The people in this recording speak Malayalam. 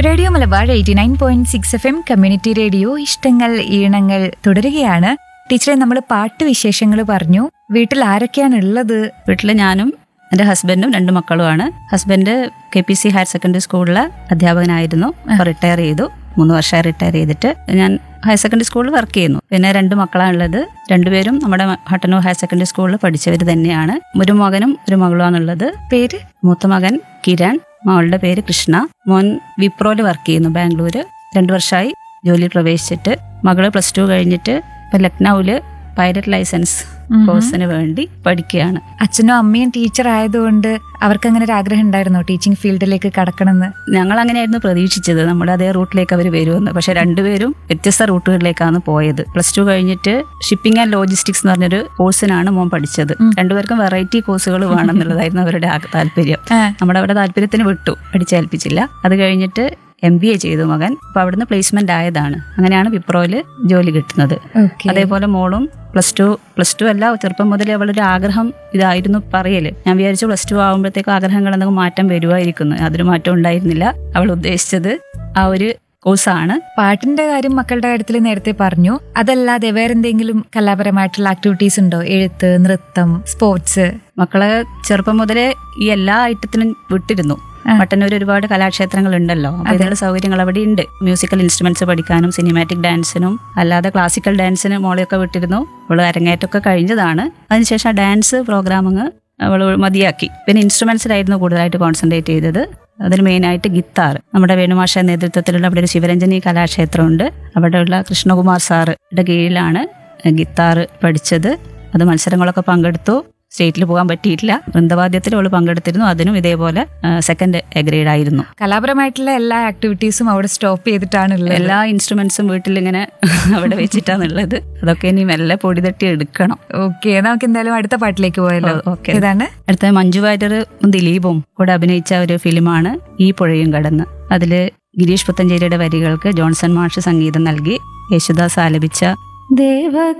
Radio Malabar eighty nine point six F M community radio ഇഷ്ടങ്ങൾ ഈണങ്ങൾ തുടരുകയാണ് ടീച്ചറെ നമ്മൾ പാട്ട് വിശേഷങ്ങൾ പറഞ്ഞു വീട്ടിൽ ആരൊക്കെയാണ് ഉള്ളത് വീട്ടിൽ ഞാനും എൻ്റെ ഹസ്ബൻഡും രണ്ട് മക്കളുമാണ് husband K P C higher secondary സ്കൂളിലെ അധ്യാപകനായിരുന്നു അപ്പോൾ റിട്ടയർ ചെയ്തു മൂന്ന് വർഷമായി റിട്ടയർ ചെയ്തിട്ട് ഞാൻ ഹയർ സെക്കൻഡറി സ്കൂളിൽ വർക്ക് ചെയ്യുന്നു പിന്നെ രണ്ട് മക്കളാണുള്ളത് രണ്ടുപേരും നമ്മുടെ ഹട്ടന്നൂർ ഹയർ സെക്കൻഡറി സ്കൂളിൽ പഠിച്ചവർ തന്നെയാണ് ഒരു മകനും ഒരു മകളുമാണുള്ളത് പേര് മൂത്ത മകൻ കിരൺ മകളുടെ പേര് കൃഷ്ണ മോൻ വിപ്രോയിൽ വർക്ക് ചെയ്യുന്നു ബാംഗ്ലൂര് രണ്ടു വർഷമായി ജോലിയിൽ പ്രവേശിച്ചിട്ട് മകള് പ്ലസ് ടു കഴിഞ്ഞിട്ട് ഇപ്പൊ ലക്നൌവില് പൈലറ്റ് ലൈസൻസ് കോഴ്സിന് വേണ്ടി പഠിക്കുകയാണ് അച്ഛനും അമ്മയും ടീച്ചർ ആയതുകൊണ്ട് അവർക്ക് അങ്ങനെ ഒരു ആഗ്രഹം ഉണ്ടായിരുന്നോ ടീച്ചിങ് ഫീൽഡിലേക്ക് കടക്കണമെന്ന് ഞങ്ങൾ അങ്ങനെയായിരുന്നു പ്രതീക്ഷിച്ചത് നമ്മുടെ അതേ റൂട്ടിലേക്ക് അവർ വരുമെന്ന് പക്ഷെ രണ്ടുപേരും വ്യത്യസ്ത റൂട്ടുകളിലേക്കാണ് പോയത് പ്ലസ് ടു കഴിഞ്ഞിട്ട് ഷിപ്പിംഗ് ആൻഡ് ലോജിസ്റ്റിക്സ് എന്ന് പറഞ്ഞൊരു കോഴ്സിനാണ് മോൻ പഠിച്ചത് രണ്ടുപേർക്കും വെറൈറ്റി കോഴ്സുകൾ വേണമെന്നുള്ളതായിരുന്നു അവരുടെ ആ താല്പര്യം ആ. നമ്മുടെ അവരുടെ താല്പര്യത്തിന് വിട്ടു പഠിച്ചേൽപ്പിച്ചില്ല അത് കഴിഞ്ഞിട്ട് എം ബി എ ചെയ്തു മകൻ അപ്പൊ അവിടുന്ന് പ്ലേസ്മെന്റ് ആയതാണ് അങ്ങനെയാണ് വിപ്രോയില് ജോലി കിട്ടുന്നത് ഓക്കെ അതേപോലെ മോളും പ്ലസ് ടു പ്ലസ് ടു അല്ല ചെറുപ്പം മുതലേ അവളൊരു ആഗ്രഹം ഇതായിരുന്നു പറയല് ഞാൻ വിചാരിച്ചു പ്ലസ് ടു ആകുമ്പോഴത്തേക്കും ആഗ്രഹങ്ങൾ എന്തെങ്കിലും മാറ്റം വരുമായിരിക്കുന്നു അതൊരു മാറ്റം ഉണ്ടായിരുന്നില്ല അവൾ ഉദ്ദേശിച്ചത് ആ ഒരു കോഴ്സാണ് പാട്ടിന്റെ കാര്യം മക്കളുടെ കാര്യത്തിൽ നേരത്തെ പറഞ്ഞു അതല്ലാതെ വേറെന്തെങ്കിലും കലാപരമായിട്ടുള്ള ആക്ടിവിറ്റീസ് ഉണ്ടോ എഴുത്ത് നൃത്തം സ്പോർട്സ് മക്കളെ ചെറുപ്പം മുതലേ ഈ എല്ലാ ഐറ്റത്തിനും വിട്ടിരുന്നു മട്ടന്നൂർ ഒരുപാട് കലാക്ഷേത്രങ്ങൾ ഉണ്ടല്ലോ അപ്പൊ ഇതിനുള്ള സൗകര്യങ്ങൾ അവിടെ ഉണ്ട് മ്യൂസിക്കൽ ഇൻസ്ട്രുമെന്റ്സ് പഠിക്കാനും സിനിമാറ്റിക് ഡാൻസിനും അല്ലാതെ ക്ലാസിക്കൽ ഡാൻസിന് മോളെയൊക്കെ വിട്ടിരുന്നു അവള് അരങ്ങേറ്റമൊക്കെ കഴിഞ്ഞതാണ് അതിനുശേഷം ആ ഡാൻസ് പ്രോഗ്രാമിങ് അവൾ മതിയാക്കി പിന്നെ ഇൻസ്ട്രുമെന്റ്സിലായിരുന്നു കൂടുതലായിട്ട് കോൺസെൻട്രേറ്റ് ചെയ്തത് അതിൽ മെയിനായിട്ട് ഗിത്താർ നമ്മുടെ വേണുമാഷ നേതൃത്വത്തിലുള്ള അവിടെ ഒരു ശിവരഞ്ജനി കലാക്ഷേത്രമുണ്ട് അവിടെയുള്ള കൃഷ്ണകുമാർ സാറുടെ കീഴിലാണ് ഗിത്താർ പഠിച്ചത് അത് മത്സരങ്ങളൊക്കെ പങ്കെടുത്തു സ്റ്റേറ്റിൽ പോകാൻ പറ്റിയിട്ടില്ല വൃന്ദവാദ്യത്തിൽ അവൾ പങ്കെടുത്തിരുന്നു അതിനും ഇതേപോലെ സെക്കൻഡ് ഗ്രേഡ് ആയിരുന്നു കലാപരമായിട്ടുള്ള എല്ലാ ആക്ടിവിറ്റീസും അവിടെ സ്റ്റോപ്പ് ചെയ്തിട്ടാണ് ഉള്ളത് എല്ലാ ഇൻസ്ട്രുമെന്റ്സും വീട്ടിലിങ്ങനെ അവിടെ വെച്ചിട്ടാണുള്ളത് അതൊക്കെ ഇനി മെല്ലെ പൊടി തട്ടി എടുക്കണം ഓക്കെ നമുക്ക് എന്തായാലും അടുത്ത പാട്ടിലേക്ക് പോയല്ലോ ഓ, okay. ഏതാണ് അടുത്ത മഞ്ജു വാര്യറും ദിലീപും കൂടെ അഭിനയിച്ച ഒരു ഫിലിമാണ് ഈ പുഴയും കടന്ന് അതില് ഗിരീഷ് പുത്തഞ്ചേരിയുടെ വരികൾക്ക് ജോൺസൺ മാഷ് സംഗീതം നൽകി യേശുദാസ് ആലപിച്ച ദേവ